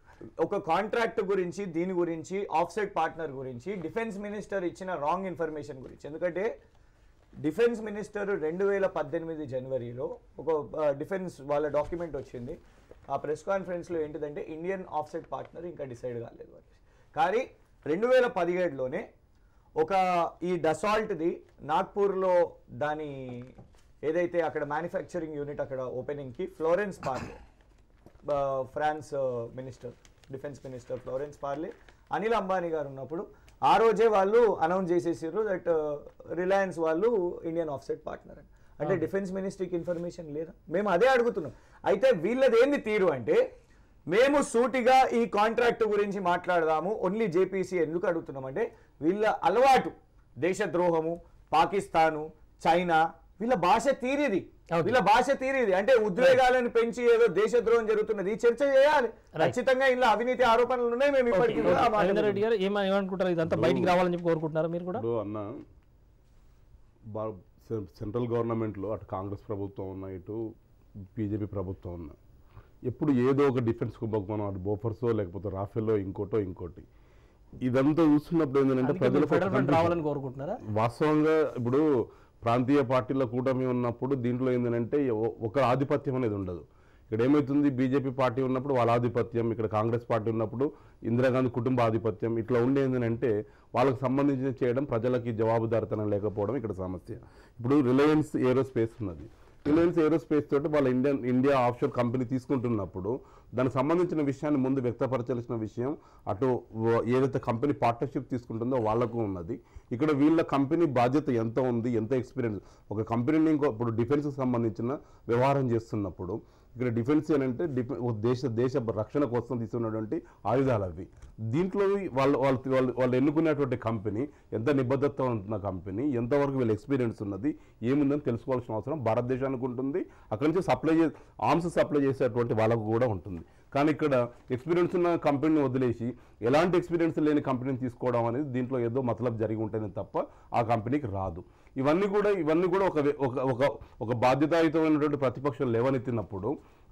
ఒక కాంట్రాక్ట్ గురించి దీని గురించి ఆఫ్సెట్ పార్ట్నర్ గురించి డిఫెన్స్ మినిస్టర్ ఇచ్చిన రాంగ్ ఇన్ఫర్మేషన్ గురించి ఎందుకంటే డిఫెన్స్ మినిస్టర్ రెండు వేల పద్దెనిమిది జనవరిలో ఒక డిఫెన్స్ వాళ్ళ డాక్యుమెంట్ వచ్చింది ఆ ప్రెస్ కాన్ఫరెన్స్లో ఏంటిదంటే ఇండియన్ ఆఫ్సెట్ పార్ట్నర్ ఇంకా డిసైడ్ కాలేదు అని కానీ రెండు వేల పదిహేడులోనే ఒక ఈ డసాల్ట్ది నాగ్పూర్లో దాని ఏదైతే అక్కడ మ్యానుఫ్యాక్చరింగ్ యూనిట్ అక్కడ ఓపెనింగ్కి ఫ్లోరెన్స్ పార్లే ఆ, France minister defence minister Florence Parly Anil Ambani గారు ఉన్నప్పుడు ఆ రోజే వాళ్ళు అనౌన్స్ చేసేసారు దట్ రిలయన్స్ వాళ్ళు ఇండియన్ ఆఫ్సెట్ పార్ట్నర్ అని అంటే డిఫెన్స్ మినిస్ట్రీకి ఇన్ఫర్మేషన్ లేదా మేము అదే అడుగుతున్నాం అయితే వీళ్ళది ఏంది తీరు అంటే మేము సూటిగా ఈ కాంట్రాక్ట్ గురించి మాట్లాడదాము ఓన్లీ జేపీసీ ఎందుకు అడుగుతున్నాం అంటే వీళ్ళ అలవాటు దేశద్రోహము పాకిస్తాను చైనా వీళ్ళ భాష తీరిది Okay. వీళ్ళ భాష తీరిది అంటే ఉద్వేగాలను పెంచి ఏదో దేశద్రోహం జరుగుతున్నది ఈ చర్చ చేయాలి ఖచ్చితంగా ఇలా అవినీతి ఆరోపణలు ఉన్నాయి మేము ఇప్పటికీ కూడా ఆ మాట రవీందర్ రెడ్డి గారు ఏమని ఏమనుకుంటారు ఇదంతా బయటికి రావాలని చెప్పి కోరుకుంటున్నారా మీరు కూడా ఇప్పుడు అన్న భా- సె- సెంట్రల్ గవర్నమెంట్లో అటు కాంగ్రెస్ ప్రభుత్వం ఉన్న ఇటు బీజేపీ ప్రభుత్వం ఉన్న ఎప్పుడు ఏదో ఒక డిఫెన్స్ కుంభకోణం అటు బోఫర్సో లేకపోతే రాఫెల్లో ఇంకోటో ఇంకోటి ఇదంతా చూస్తున్నప్పుడు ఏంటంటే అందుకే మీరు ప్రజలకు ఒక ఫెడరల్ ఫ్రంట్ confusion. రావాలని కోరుకుంటున్నారా వాస్తవంగా ఇప్పుడు ప్రాంతీయ పార్టీల కూటమి ఉన్నప్పుడు దీంట్లో ఏంటంటే ఒ- ఒక ఆధిపత్యం అనేది ఉండదు ఇక్కడ ఏమవుతుంది బీజేపీ పార్టీ ఉన్నప్పుడు వాళ్ళ ఆధిపత్యం ఇక్కడ కాంగ్రెస్ పార్టీ ఉన్నప్పుడు ఇందిరాగాంధీ కుటుంబ ఆధిపత్యం ఇట్లా ఉండేది ఏంటంటే వాళ్ళకి సంబంధించిన చేయడం ప్రజలకి జవాబుదారితనం లేకపోవడం ఇక్కడ సమస్య ఇప్పుడు రిలయన్స్ ఏరోస్పేస్ ఉన్నది రిలయన్స్ ఏరోస్పేస్ తోటి వాళ్ళ ఇండియన్ ఇండియా ఆఫ్షోర్ కంపెనీ తీసుకుంటున్నప్పుడు దానికి సంబంధించిన విషయాన్ని ముందు వ్యక్తపరచాల్సిన విషయం అటు వ- ఏదైతే కంపెనీ పార్ట్నర్షిప్ తీసుకుంటుందో వాళ్ళకు ఉన్నది ఇక్కడ వీళ్ళ కంపెనీ బాధ్యత ఎంత ఉంది ఎంత ఎక్స్పీరియన్స్ ఒక కంపెనీని ఇంకో ఇప్పుడు డిఫెన్స్కి సంబంధించిన వ్యవహారం చేస్తున్నప్పుడు ఇక్కడ డిఫెన్స్ అని అంటే డిఫె ఒక దేశ దేశ రక్షణ కోసం తీసుకున్నటువంటి ఆయుధాలు అవి దీంట్లో వాళ్ళు వాళ్ళు వాళ్ళు వాళ్ళు ఎన్నుకున్నటువంటి కంపెనీ ఎంత నిబద్ధత ఉన్న కంపెనీ ఎంతవరకు వీళ్ళ ఎక్స్పీరియన్స్ ఉన్నది ఏముందని తెలుసుకోవాల్సిన అవసరం భారతదేశానికి ఉంటుంది అక్కడి నుంచి సప్లై చే ఆర్మ్స్ సప్లై చేసేటువంటి వాళ్ళకు కూడా ఉంటుంది కానీ ఇక్కడ ఎక్స్పీరియన్స్ ఉన్న కంపెనీని వదిలేసి ఎలాంటి ఎక్స్పీరియన్స్ లేని కంపెనీని తీసుకోవడం అనేది దీంట్లో ఏదో మతలబ్ జరిగి ఉంటుంది తప్ప ఆ కంపెనీకి రాదు ఇవన్నీ కూడా ఇవన్నీ కూడా ఒక వే- ఒక ఒక ఒక బాధ్యతాయుతమైనటువంటి ప్రతిపక్షం లేవనెత్తినప్పుడు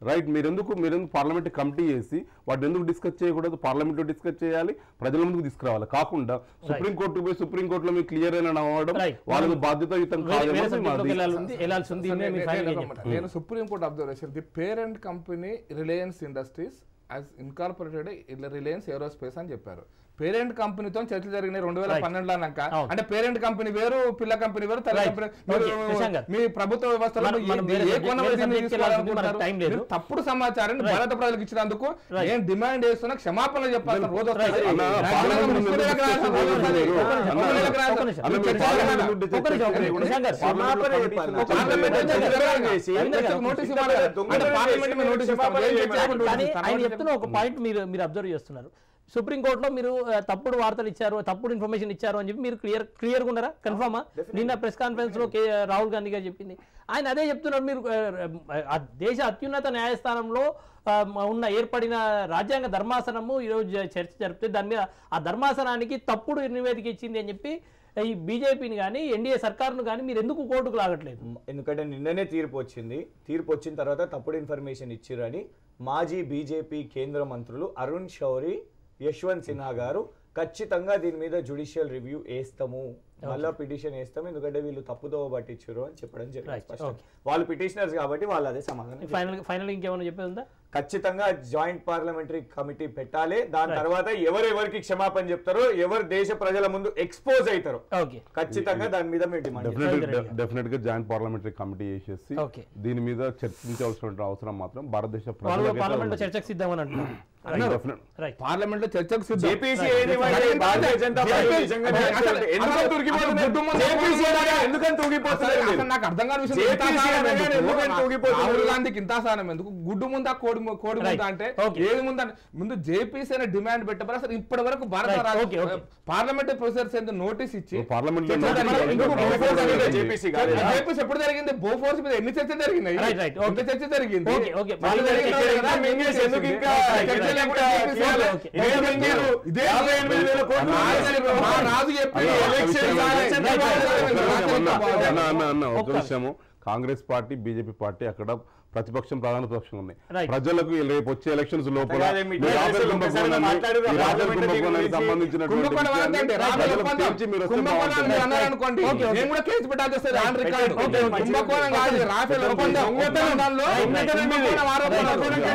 రైట్ మీరెందుకు మీరెందుకు పార్లమెంట్ కమిటీ చేసి వాటిని ఎందుకు డిస్కస్ చేయకూడదు పార్లమెంట్ లో డిస్కస్ చేయాలి ప్రజల ముందుకు తీసుకురావాలి కాకుండా సుప్రీం కోర్టు పోయి సుప్రీం కోర్టులో మీకు క్లియర్ అయిన అవ్వడం Right. వాళ్ళకి బాధ్యతయుతం వేరే- కాదేమో వేరే అది subject లోకి మాది. వెళ్ళాలి ఉంది- వెళ్ళాల్సి ఉంది అసలు ఇన్నే నేను- మీ final గా నేను- చెప్తాను. నేను supreme court observation the parent company Reliance industries as incorporated Reliance aerospace అని చెప్పారు పేరెంట్ కంపెనీతో చర్చలు జరిగినాయి రెండు వేల Right. పన్నెండులో అన్నాక అవును. అంటే పేరెంట్ కంపెనీ వేరు పిల్ల కంపెనీ వేరు తల్లి Right. కంపెనీ Okay, మీరు- శశాంక్ గారు. మీ ప్రభుత్వ వ్యవస్థలో మనం- మనం ఏ- వేరే ఏ subject- కోణంలో వేరే దీన్ని subject కి వెళ్ళాల్సింది, తీసుకోవాలనుకుంటున్నారు? మనకు time లేదు. మీరు తప్పుడు సమాచారాన్ని Right. భారత ప్రజలకు ఇచ్చినందుకు Right. నేను డిమాండ్ చేస్తున్నా క్షమాపణ చెప్పాల్సిన రోజు వస్తుంది. Right. అన్న, నాకు పార్లమెంట్ తెలియదు, ముందు ముఖ్యమంత్రి discussion గారు రాసిన రోజు చేయలేదు. వస్తుంది. అన్న, ముఖ్యమంత్రి గారు ఒక్క రాసిన- నిమిషం. అన్న, మీరు చర్చలు పార్లమెంట్ జరగాలి. ముందు ఒక్క నిమిషం, ఒక్క నిమిషం. discussion శశాంక్ గారు, పార్లమెంట్ లో క్షమాపణ కమిటీ చెప్పాలి. చేసి- పార్లమెంట్ దొంగ చర్చలు దొంగ జరగాలి. చేసి, అంటే దొంగ నోటీస్ దొంగ ఇవ్వాలి. దొంగ అంటే దొంగ పార్లమెంట్ చేసి మీద నోటీస్ క్షమాపణ ఇస్తాం. ఏం చెప్పాలి. చేయాలి? కానీ నోటీస్ ఆయన ఇస్తాం. చెప్తున్న ఒక పాయింట్ మీరు మీరు అబ్జర్వ్ చేస్తున్నారు సుప్రీంకోర్టులో మీరు ఆ, తప్పుడు వార్తలు ఇచ్చారు తప్పుడు ఇన్ఫర్మేషన్ ఇచ్చారు అని చెప్పి మీరు క్లియర్ క్లియర్గా ఉన్నారా కన్ఫర్మా నిన్న ప్రెస్ కాన్ఫరెన్స్ లో కే- రాహుల్ గాంధీ గారు చెప్పింది ఆయన అదే చెప్తున్నారు మీరు ఆ, ఆ దేశ అత్యున్నత న్యాయస్థానంలో ఆ, ఉన్న ఏర్పడిన రాజ్యాంగ ధర్మాసనము ఈరోజు చర్చ జరిపితే దాని మీద ఆ ధర్మాసనానికి తప్పుడు నివేదిక ఇచ్చింది అని చెప్పి ఈ బీజేపీని కానీ ఎన్డీఏ సర్కార్ను కానీ మీరు ఎందుకు కోర్టుకు లాగట్లేదు ఎందుకంటే నిన్ననే తీర్పు వచ్చింది తీర్పు వచ్చిన తర్వాత తప్పుడు ఇన్ఫర్మేషన్ ఇచ్చిరని మాజీ బీజేపీ కేంద్ర మంత్రులు అరుణ్ షౌరి యశ్వంత్ సిన్హా గారు ఖచ్చితంగా దీని మీద జుడిషియల్ రివ్యూ వేస్తాము మళ్ళా పిటిషన్ వేస్తాం ఎందుకంటే వీళ్ళు తప్పుదోవ పట్టించారు అని చెప్పడం జరిగింది Right, స్పష్టంగా. okay. వాళ్ళు పిటిషనర్స్ కాబట్టి వాళ్ళు అదే సమాధానం చెప్పారు. ఫైనల్ ఫైనల్ ఇంకేమైనా చెప్పేది ఉందా ఖచ్చితంగా జాయింట్ పార్లమెంటరీ కమిటీ పెట్టాలి దాని తర్వాత ఎవరెవరికి క్షమాపణ చెప్తారో ఎవరు దేశ ప్రజల ముందు ఎక్స్పోజ్ అవుతారో ఓకే ఖచ్చితంగా దాని మీద మేము డిమాండ్ చేస్తాం. డెఫినెట్ డెఫినెట్ గా జాయింట్ పార్లమెంటరీ కమిటీ చేసేసి Okay. దీని మీద చర్చించాల్సిన అవసరం మాత్రం భారతదేశ వాళ్ళు ప్రజలకైతే పార్లమెంట్ లో ఉన్నది. చర్చకు సిద్ధమని అంటున్నారు అన్నారు. Definite. రైట్ పార్లమెంట్ లో చర్చకు సిద్ధం. జేపీసీ ఏది మరి భారతీయ జనతా పార్టీ నిజంగా అసలు- ఎందుకని అసలు తూగిపోతున్నారు? గుడ్డు ముందు జేపీసీ అనగా ఎందుకని అసలు- తూగిపోతున్నారు అసలు మీరు? నాకు అర్థం కాని విషయం JPC ఇంత అసహనం అనగానే ఎందుకు? ఎందుకని తూగిపోతున్నారు? రాహుల్ గాంధీకి ఇంత అసహనం ఎందుకు గుడ్డు ముందా కోడి ము- కోడి Right. ముందా అంటే Okay. ఏది ముందా ముందు జేపీసీ అనే డిమాండ్ పెట్టబడి అసలు ఇప్పటి వరకు భారత Right. రాష్ట్ర- Okay, okay. పార్లమెంటరీ ప్రొసీజర్స్ ఎందుకు నోటీస్ ఇచ్చి ఇప్పుడు పార్లమెంట్ లో చర్చ నోటీస్ జరిగింది. ఇవ్వడం ఎందుకు అవసరం బోఫోర్స్ లేదు. JPC కాదు. జేపీసీ ఎప్పుడు జరిగింది బోఫోర్స్ మీద ఎన్ని చర్చ జరిగినాయి Right, right. Okay. ఎంత చర్చ జరిగింది Okay, okay. వాళ్ళు మళ్ళీ జరిగిన ఇక్కడ కదా, ఇంకా మింగేసి ఎందుకు ఇంకా Right, చర్చ right. లేకుండా JPC Okay, వాళ్ళు okay. ఇదే మింగారు. ఇదే యాభై ఎనిమిది వేల కోట్లు మా రాజు- మా రాజు చెప్పి అన్న, ఒక్క ఎలక్షన్ విషయం కాలే. అన్న, చంద్రబాబు ఒక్క నాయుడు నిమిషం అన్న, రాజు అన్న, అన్న, అన్న, ఒక ఒక్క విషయము కాంగ్రెస్ పార్టీ బీజేపీ పార్టీ అక్కడ ప్రతిపక్షం ప్రధాన ప్రతిపక్షం ఉన్నాయి Right. ప్రజలకు రేపు వచ్చే ఎలక్షన్స్ లోపల అలాగే మీ ఈ రాఫెల్ టీఆర్ఎస్ కుంభకోణాన్ని, మాట్లాడు, ఈ రాఫెల్ పార్లమెంట్ కుంభకోణానికి గురించి సంబంధించినటువంటి కుంభకోణం విషయాన్ని అంటే రాజు ప్రజలకు ఒప్పందం. తీర్చి మీరు వస్తే కుంభకోణాన్ని బాగుంటుంది. మీరు అన్నారనుకోండి Okay, okay. నేను కూడా కేసు పెట్టాల్సి వస్తుంది ఆన్ రికార్డు Okay, okay. కుంభకోణం కాదు ఇది రాఫెల్ ఒప్పందం ఒప్పందంలో కుంభకోణం ఆరోపణ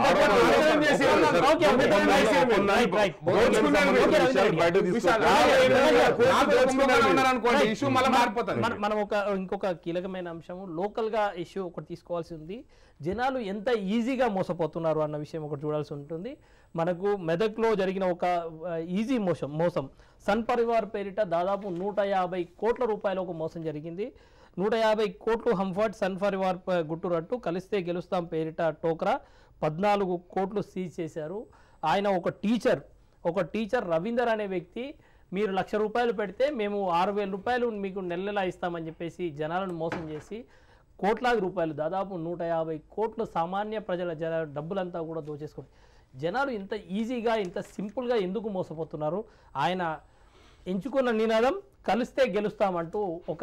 ఆరోపణ చేసి ఉన్నాం. Okay, okay. Right, right. దోచుకున్నారు మీరు. Okay, విషయాలు Ravi బయటకు గారు. తీసుకొస్తారు. రాఫెల్ కుంభకోణం ఉన్నారనుకోండి ఇష్యూ మళ్ళీ మారిపోతుంది మన- మనం ఒక ఇంకొక కీలకమైన అంశం లోకల్ గా ఇష్యూ ఒకటి తీసుకోవాల్సి ఉంది జనాలు ఎంత ఈజీగా మోసపోతున్నారు అన్న విషయం ఒకటి చూడాల్సి ఉంటుంది మనకు మెదక్లో జరిగిన ఒక ఈజీ మోసం మోసం సన్ పరివార్ పేరిట దాదాపు నూట యాభై కోట్ల రూపాయల ఒక మోసం జరిగింది నూట యాభై కోట్లు హంఫర్ట్ సన్ పరివార్ ప- గుట్టురట్టు కలిస్తే గెలుస్తాం పేరిట టోక్రా పద్నాలుగు కోట్లు సీజ్ చేశారు ఆయన ఒక టీచర్ ఒక టీచర్ రవీందర్ అనే వ్యక్తి మీరు లక్ష రూపాయలు పెడితే మేము ఆరు వేల రూపాయలు మీకు నెల నెలా ఇస్తామని చెప్పేసి జనాలను మోసం చేసి కోట్లాది రూపాయలు దాదాపు నూట యాభై కోట్లు సామాన్య ప్రజల జన డబ్బులంతా కూడా దోచేసుకోండి జనాలు ఇంత ఈజీగా ఇంత సింపుల్గా ఎందుకు మోసపోతున్నారు ఆయన ఎంచుకున్న నినాదం కలిస్తే గెలుస్తామంటూ ఒక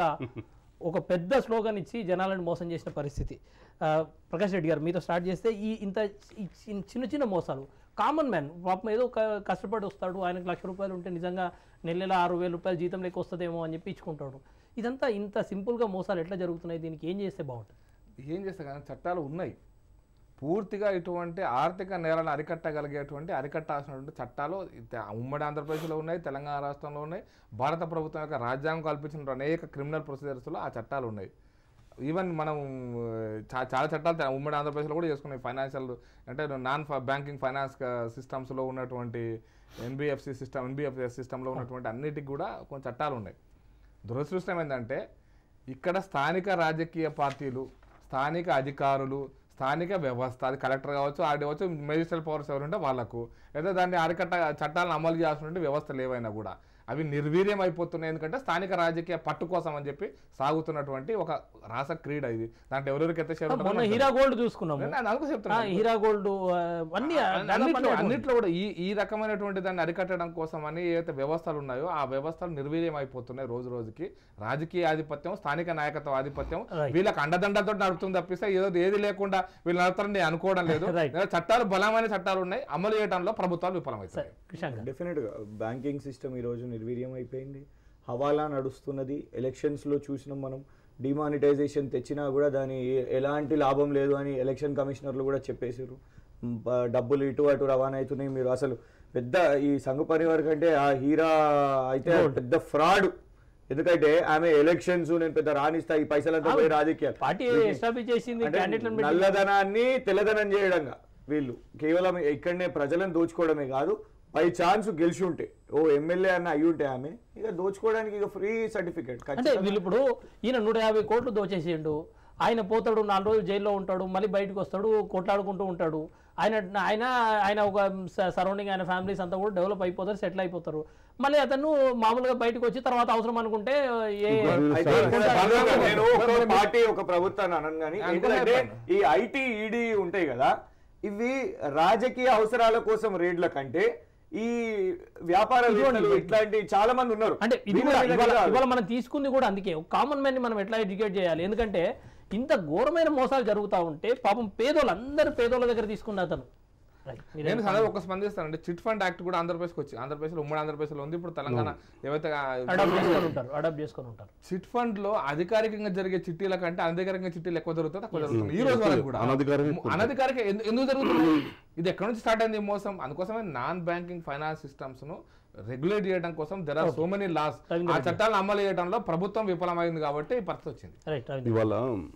ఒక పెద్ద స్లోగన్ ఇచ్చి జనాలను మోసం చేసిన పరిస్థితి ఆ, ప్రకాష్ రెడ్డి గారు మీతో స్టార్ట్ చేస్తే ఈ ఇంత ఈ చిన్న చిన్న చిన్న మోసాలు కామన్ మ్యాన్ పాపం ఏదో క- కష్టపడి వస్తాడు ఆయనకు లక్ష రూపాయలు ఉంటే నిజంగా నెల నెల ఆరు వేల రూపాయలు జీతం లెక్క వస్తుందేమో అని చెప్పి ఇచ్చుకుంటాడు ఇదంతా ఇంత సింపుల్గా మోసాలు ఎట్లా జరుగుతున్నాయి దీనికి ఏం చేస్తే బాగుంటుంది ఏం చేస్తా కానీ చట్టాలు ఉన్నాయి పూర్తిగా ఇటువంటి ఆర్థిక నేరాలను అరికట్టగలిగేటువంటి అరికట్టాల్సినటువంటి చట్టాలు ఇత- ఉమ్మడి ఆంధ్రప్రదేశ్లో ఉన్నాయి తెలంగాణ రాష్ట్రంలో ఉన్నాయి భారత ప్రభుత్వం యొక్క రాజ్యాంగం కల్పించిన అనేక క్రిమినల్ ప్రొసీజర్స్లో ఆ చట్టాలు ఉన్నాయి ఈవెన్ మనం చా- చాలా చట్టాలు తె- ఉమ్మడి ఆంధ్రప్రదేశ్లో కూడా చేసుకున్నాయి ఫైనాన్షియల్ అంటే నాన్ బ్యాంకింగ్ ఫైనాన్స్ సిస్టమ్స్లో ఉన్నటువంటి ఎన్బిఎఫ్సి సిస్టమ్ ఎన్బిఎఫ్సి సిస్టంలో ఉన్నటువంటి అన్నిటికి కూడా కొన్ని చట్టాలు ఉన్నాయి దురదృష్టం ఏంటంటే ఇక్కడ స్థానిక రాజకీయ పార్టీలు స్థానిక అధికారులు స్థానిక వ్యవస్థ అది కలెక్టర్ కావచ్చు ఆర్డీ కావచ్చు మెజిస్ట్రేట్ పవర్స్ ఎవరుంటే వాళ్ళకు లేదా దాన్ని అరికట్ట చట్టాలను అమలు చేయాల్సినటువంటి వ్యవస్థలు ఏవైనా కూడా అవి నిర్వీర్యం అయిపోతున్నాయి ఎందుకంటే స్థానిక రాజకీయ పట్టు కోసం అని చెప్పి సాగుతున్నటువంటి ఒక రాస క్రీడ ఇది దాంట్లో ఎవరెవరికి ఎంత షేర్ ఉంటుందో మొన్న మనకు హీరా గోల్డ్ చూసుకున్నాము నేను అందుకు ఆ, చెప్తున్నాను హీరా గోల్డ్ ఆ, అన్ని అన్నిట్లో అన్నిట్లో కూడా ఈ ఈ రకమైనటువంటి దాన్ని అరికట్టడం కోసం అని ఏవైతే వ్యవస్థలు ఉన్నాయో ఆ వ్యవస్థలు నిర్వీర్యం అయిపోతున్నాయి రోజు రోజుకి రాజకీయ ఆధిపత్యం స్థానిక నాయకత్వ ఆధిపత్యం Right. వీళ్ళకి అండదండలతో నడుపుతుంది తప్పిస్తే ఏదో ఏది లేకుండా వీళ్ళు నడుపుతారని నేను అనుకోవడం లేదు Right. చట్టాలు బలమైన చట్టాలు ఉన్నాయి అమలు చేయడంలో ప్రభుత్వాలు విఫలమవుతాయి సరే కృషాంక్ గారు. డెఫినెట్గా బ్యాంకింగ్ సిస్టమ్ ఈరోజు నిర్వీర్యం అయిపోయింది హవాలా నడుస్తున్నది ఎలక్షన్స్లో చూసినాం మనం డిమానిటైజేషన్ తెచ్చినా కూడా దాని ఏ- ఎలాంటి లాభం లేదు అని ఎలక్షన్ కమిషనర్లు కూడా చెప్పేసారు మ్, ప- డబ్బులు ఇటు అటు రవాణా అవుతున్నాయి మీరు అసలు పెద్ద ఈ సంఘ పరివార్ కంటే ఆ హీరా అయితే పెద్ద ఫ్రాడ్ ఎందుకంటే ఆమె ఎలక్షన్స్ నేను పెద్ద రాణిస్తా ఈ పైసలంతా పోయి రాజకీయాలు పార్టీ ఎస్టాబ్లిష్ చేసింది అంటే క్యాండిడేట్లను పెట్టి నల్లధనాన్ని తెల్లధనం చేయడంగా వీళ్ళు కేవలం ఇక్కడనే ప్రజలను దోచుకోవడమే కాదు బై ఛాన్స్ గెలిచి ఉంటే ఓ ఎమ్మెల్యే అన్న అయి ఉంటే ఆమె ఇక దోచుకోవడానికి ఇక ఫ్రీ సర్టిఫికేట్ అంటే వీళ్ళు ఇప్పుడు ఈయన నూట యాభై కోట్లు దోచేసిండు ఆయన పోతాడు నాలుగు రోజులు జైల్లో ఉంటాడు మళ్ళీ బయటకు వస్తాడు కొట్లాడుకుంటూ ఉంటాడు ఆయన ఆయన ఆయన ఒక సరౌండింగ్ ఆయన ఫ్యామిలీస్ అంతా కూడా డెవలప్ అయిపోతారు సెటిల్ అయిపోతారు మళ్ళీ అతను మామూలుగా బయటకు వచ్చి తర్వాత అవసరం అనుకుంటే ఏ అయితే ఇక్కడ కొంత- భాగంగా నేను ఒక కొంత- పార్టీ ఒక ప్రభుత్వాన్ని అనను కానీ అనుకునే ఏంటంటే పని. ఈ ఐటీ ఈడీ ఉంటాయి కదా ఇవి రాజకీయ అవసరాల కోసం రేడ్ల కంటే ఈ వ్యాపారవేత్తలు ఇట్లాంటి చాలా మంది ఉన్నారు అంటే ఇది వీళ్ళ కూడా మీద ఇవాళ కాదు. ఇవాళ మనం తీసుకుంది కూడా అందుకే ఒక కామన్ మ్యాన్ ని మనం ఎట్లా ఎడ్యుకేట్ చేయాలి ఎందుకంటే ఇంత ఘోరమైన మోసాలు జరుగుతా ఉంటే పాపం పేదోళ్ళు అందరు పేదోళ్ళ దగ్గర తీసుకున్న అతను Right. మీరేం నేను సందర్భం ఒక స్పందిస్తానండి చిట్ ఫండ్ యాక్ట్ కూడా ఆంధ్రప్రదేశ్కి వచ్చి ఆంధ్రప్రదేశ్లో ఉమ్మడి ఆంధ్రప్రదేశ్లో ఉంది ఇప్పుడు తెలంగాణ ఏవైతే అడాప్ట్ చేసుకొని ఉంటారు అడాప్ట్ చేసుకొని ఉంటారు చిట్ ఫండ్ లో అధికారికంగా జరిగే చిట్టీల కంటే అనధికారికంగా చిట్టీలు ఎక్కువ జరుగుతుంది తక్కువ జరుగుతుంది ఈ రోజు వరకు కూడా అనధికారికంగా ఎక్కువ అనధికారిక ఎందు- ఎందుకు జరుగుతుంది ఇది ఎక్కడ నుంచి స్టార్ట్ అయింది ఈ మోసం అందుకోసమే నాన్ బ్యాంకింగ్ ఫైనాన్స్ సిస్టమ్స్ ను రెగ్యులేట్ చేయడం కోసం there are so many laws ఆ చట్టాలను అమలు చేయడంలో ప్రభుత్వం విఫలమైంది కాబట్టి ఈ పరిస్థితి వచ్చింది రైట్ రవీంద్ర ఇవాళ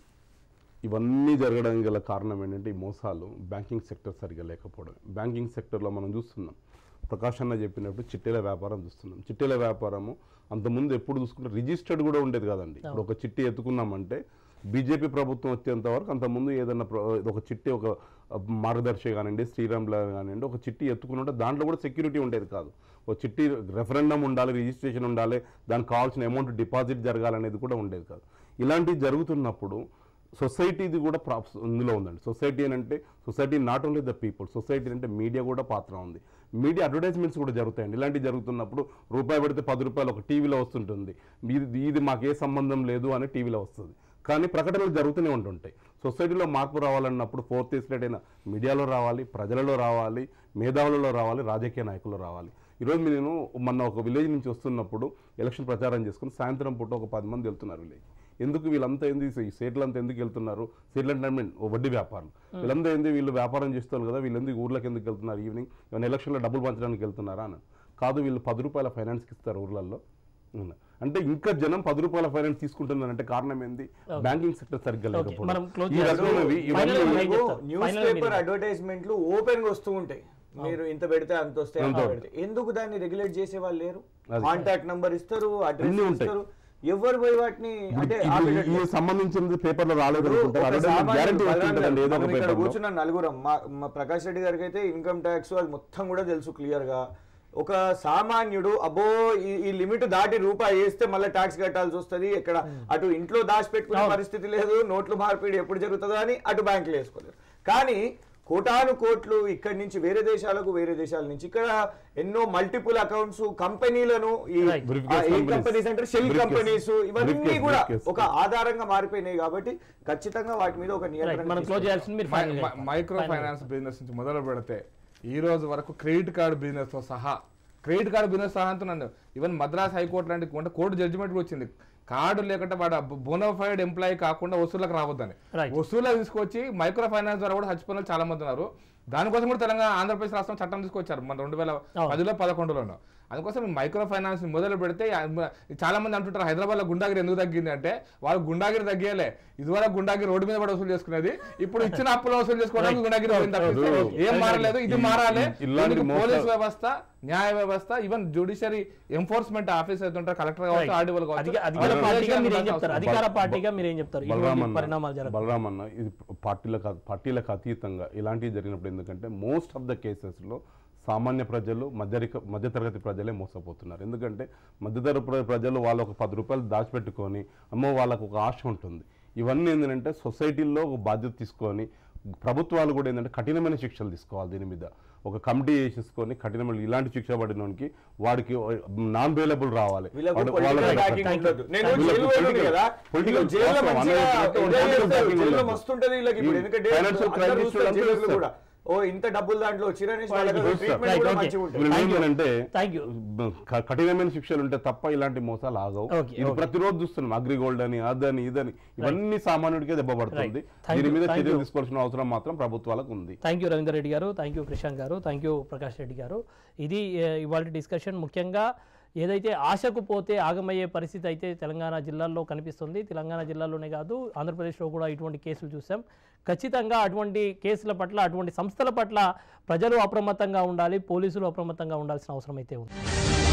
ఇవన్నీ జరగడానికి గల కారణం ఏంటంటే ఈ మోసాలు బ్యాంకింగ్ సెక్టర్ సరిగా లేకపోవడం బ్యాంకింగ్ సెక్టర్లో మనం చూస్తున్నాం ప్రకాష్ అన్న చెప్పినప్పుడు చిట్టీల వ్యాపారం చూస్తున్నాం చిట్టీల వ్యాపారము అంతకుముందు ఎప్పుడు చూసుకుంటే రిజిస్టర్డ్ కూడా ఉండేది కాదండి ఇప్పుడు ఒక చిట్టి ఎత్తుకున్నామంటే బీజేపీ ప్రభుత్వం వచ్చేంత వరకు అంతకుముందు ఏదైనా ప్ర- ఒక చిట్టి ఒక మార్గదర్శి కానివ్వండి శ్రీరామ్లా కానివ్వండి ఒక చిట్టి ఎత్తుకుని దాంట్లో కూడా సెక్యూరిటీ ఉండేది కాదు ఒక చిట్టి రెఫరెండం ఉండాలి రిజిస్ట్రేషన్ ఉండాలి దానికి కావాల్సిన అమౌంట్ డిపాజిట్ జరగాలనేది కూడా ఉండేది కాదు ఇలాంటివి జరుగుతున్నప్పుడు సొసైటీది కూడా ప్రా ఇందులో ఉందండి సొసైటీ అని అంటే society not only the people society అంటే మీడియా కూడా పాత్ర ఉంది మీడియా అడ్వర్టైజ్మెంట్స్ కూడా జరుగుతాయండి ఇలాంటివి జరుగుతున్నప్పుడు రూపాయి పెడితే పది రూపాయలు ఒక టీవీలో వస్తుంటుంది ఇది ఇది మాకు ఏ సంబంధం లేదు అని టీవీలో వస్తుంది కానీ ప్రకటనలు జరుగుతూనే ఉంటుంటాయి సొసైటీలో మార్పు రావాలన్నప్పుడు ఫోర్త్ ఎస్టేట్ అయిన మీడియాలో రావాలి ప్రజలలో రావాలి మేధావులలో రావాలి రాజకీయ నాయకుల్లో రావాలి ఈరోజు నేను మొన్న ఒక విలేజ్ నుంచి వస్తున్నప్పుడు ఎలక్షన్ ప్రచారం చేసుకుని సాయంత్రం పూట ఒక పది మంది వెళ్తున్నారు విలేజ్ ఎందుకు వీళ్ళంతా ఏంది ఈ సేట్లు అంతా ఎందుకు వెళ్తున్నారు సేట్లు అంటే I mean, ఓ వడ్డీ వ్యాపారం వీళ్ళంతా ఏంది వీళ్ళు వ్యాపారం చేస్తారు కదా వీళ్ళు ఎందుకు ఊర్లోకి ఎందుకు వెళ్తున్నారు ఈవినింగ్ ఏమైనా ఎలక్షన్లో డబ్బులు పంచడానికి వెళ్తున్నారా అని కాదు వీళ్ళు పది రూపాయల ఫైనాన్స్కి ఇస్తారు ఊర్లలో అవునా. అంటే ఇంకా జనం పది రూపాయల ఫైనాన్స్ తీసుకుంటున్నారంటే కారణం ఏంది బ్యాంకింగ్ సెక్టర్ సరిగ్గా లేకపోవడం మనం close ఈ చేయాలి. రకమైనవి Final ఇవన్నీ గా ఏం చెప్తారు? న్యూస్ Final గా పేపర్ మీరు- అడ్వర్టైజ్మెంట్లు ఓపెన్ గా వస్తూ ఉంటాయి మీరు ఇంత పెడితే అంత వస్తే అంత పెడితే ఎందుకు దాన్ని రెగ్యులేట్ చేసే వాళ్ళు లేరు అది. కాంటాక్ట్ నంబర్ ఇస్తారు అడ్రస్ అన్నీ ఉంటాయి. ఇస్తారు ఎవరు పోయి వాటిని అంటే ఇది- ఆపేటట్లేదు. ఈ సంబంధించింది పేపర్లో రాలేదు ఇప్పుడు అనుకుంటారు ఒక అడ్వర్టైజ్మెంట్ సామాన్యుడు గ్యారంటీ బలరాం వస్తుంటుందండి గారు, ఏదో ఒక మనం ఇక్కడ పేపర్లో కూర్చున్న నలుగురం మా మా ప్రకాష్ రెడ్డి గారికి అయితే ఇన్కమ్ ట్యాక్స్ అది మొత్తం కూడా తెలుసు క్లియర్ గా ఒక సామాన్యుడు అబ్బో ఈ ఈ లిమిట్ దాటి రూపాయి వేస్తే మళ్ళీ ట్యాక్స్ కట్టాల్సి వస్తుంది ఇక్కడ అటు ఇంట్లో దాచిపెట్టుకునే పరిస్థితి లేదు నోట్లు మార్పిడి ఎప్పుడు జరుగుతుందో అని అటు బ్యాంకులు వేసుకోలేరు కానీ కోటాను కోట్లు ఇక్కడి నుంచి వేరే దేశాలకు వేరే దేశాల నుంచి ఇక్కడ ఎన్నో మల్టిపుల్ అకౌంట్స్ కంపెనీలను ఈ Right. ఆ, ఏ కంపెనీస్ అంటే షెల్ Briefcase. కంపెనీస్ ఇవన్నీ Briefcase, కూడా briefcase. ఒక ఆధారంగా మారిపోయినాయి కాబట్టి ఖచ్చితంగా వాటి మీద ఒక రైట్ నియంత్రణ మనం క్లోజ్ చేయాల్సింది మీరు మై- final మై- మైక్రో ఫైనాన్స్ బిజినెస్ నుంచి మొదలు పెడితే ఈ రోజు వరకు క్రెడిట్ కార్డ్ బిజినెస్ తో సహా క్రెడిట్ కార్డ్ బిజినెస్ సహా అంటున్నాను ఈవెన్ మద్రాస్ హైకోర్టు లాంటి అంటే కోర్టు జడ్జిమెంట్ కూడా వచ్చింది కార్డు లేకుంటే వాడు బోనోఫైడ్ ఎంప్లాయీ కాకుండా వసూళ్ళకి రావద్దని Right. వసూలు తీసుకొచ్చి మైక్రో ఫైనాన్స్ ద్వారా కూడా చచ్చిపోయిన వాళ్ళు చాలా మంది ఉన్నారు దానికోసం కూడా తెలంగాణ ఆంధ్రప్రదేశ్ రాష్ట్రం చట్టం తీసుకొచ్చారు మన రెండు వేల పదిలో పదకొండులోనూ అందుకోసం ఈ మైక్రో ఫైనాన్స్ మొదలు పెడితే ఆ- చాలా మంది అంటుంటారు హైదరాబాద్ లో గుండాగిరి ఎందుకు తగ్గింది అంటే వాళ్ళు గుండాగిరి తగ్గియలే ఇదివరకు గుండాగిరి రోడ్డు మీద పడి వసూలు చేసుకునేది ఇప్పుడు ఇచ్చిన అప్పులు వసూలు చేసుకోవడానికి గుండాగిరి పోయింది తప్పిస్తే ఏం మారలేదు ఇది మారాలి ఇలాంటి దీనికి మోసాలు- పోలీస్ వ్యవస్థ న్యాయ వ్యవస్థ ఈవెన్ జ్యుడిషియరీ ఎంఫోర్స్మెంట్ ఆఫీస్ అయితే ఉంటారు కలెక్టర్ కావచ్చు ఆర్డీఓలు అధిక- కావచ్చు అధికార వాళ్ళ పార్టీగా మీరు ఏం అవసరం చెప్తారు లేదు. అధికార పార్టీగా మీరు ఏం చెప్తారు ఇటువంటి బలరామన్న పరిణామాలు జరగదు బలరామన్న ఇది పార్టీలకు పార్టీలకు అతీతంగా ఇలాంటివి జరిగినప్పుడు ఎందుకంటే మోస్ట్ ఆఫ్ ద కేసెస్లో సామాన్య ప్రజలు మధ్యరిక మధ్యతరగతి ప్రజలే మోసపోతున్నారు ఎందుకంటే మధ్యతరగతి ప్ర- ప్రజలు వాళ్ళు ఒక పది రూపాయలు దాచిపెట్టుకొని అమ్మో వాళ్ళకు ఒక ఆశ ఉంటుంది ఇవన్నీ ఏంటంటే సొసైటీల్లో ఒక బాధ్యత తీసుకొని ప్రభుత్వాలు కూడా ఏంటంటే కఠినమైన శిక్షలు తీసుకోవాలి దీని మీద ఒక కమిటీ వేసేసుకొని కఠినమైన ఇలాంటి శిక్ష పడినోనికి వాడికి నాన్ బెయిలబుల్ రావాలి వీళ్ళకు వాడు- పొలిటికల్ వాళ్ళ- బ్యాకింగ్ ఉండదు. నేను వీళ్ళకు జైలు పోయింది పొలిటికల్- కదా పొలిటికల్ వీళ్ళు జైల్లో వాస్తవం, మంచిగా అన్నది ఎంజాయ్ పొలిటికల్ చేస్తారు. బ్యాకింగ్ జైల్లో ఉండదు. మస్తుంటది వీళ్ళకి ఇప్పుడు ఈ ఎందుకంటే ఫైనాన్షియల్ అందరూ క్రైమ్ చూస్తారు హిస్టరీ జైలులో అంతా కూడా ఓ ఇంత డబ్బులు దాంట్లో వచ్చిరనేసి వాళ్ళకి చూస్తారు. ట్రీట్మెంట్ Right, కూడా okay. మంచిగా ఉంటుంది ఇప్పుడు ఏంటంటే థ్యాంక్ యూ క- కఠినమైన శిక్షలు ఉంటే తప్ప ఇలాంటి మోసాలు ఆగవు Okay, ఇది okay. ప్రతిరోజు చూస్తున్నాం అగ్రిగోల్డ్ అని అదని ఇదని ఇవన్నీ సామాన్యుడికే దెబ్బ పడుతుంది Right. Thank దీని you, మీద thank చర్యలు you. తీసుకోవాల్సిన అవసరం మాత్రం ప్రభుత్వాలకు ఉంది థ్యాంక్ యూ రవీందర్ రెడ్డి గారు థ్యాంక్ యూ కృషాంక్ గారు థ్యాంక్ యూ ప్రకాష్ రెడ్డి గారు ఇది ఇవాళ డిస్కషన్ ముఖ్యంగా ఏదైతే ఆశకు పోతే ఆగమయ్యే పరిస్థితి అయితే తెలంగాణ జిల్లాల్లో కనిపిస్తుంది తెలంగాణ జిల్లాలోనే కాదు ఆంధ్రప్రదేశ్లో కూడా ఇటువంటి కేసులు చూసాం ఖచ్చితంగా అటువంటి కేసుల పట్ల అటువంటి సంస్థల పట్ల ప్రజలు అప్రమత్తంగా ఉండాలి పోలీసులు అప్రమత్తంగా ఉండాల్సిన అవసరం అయితే ఉంది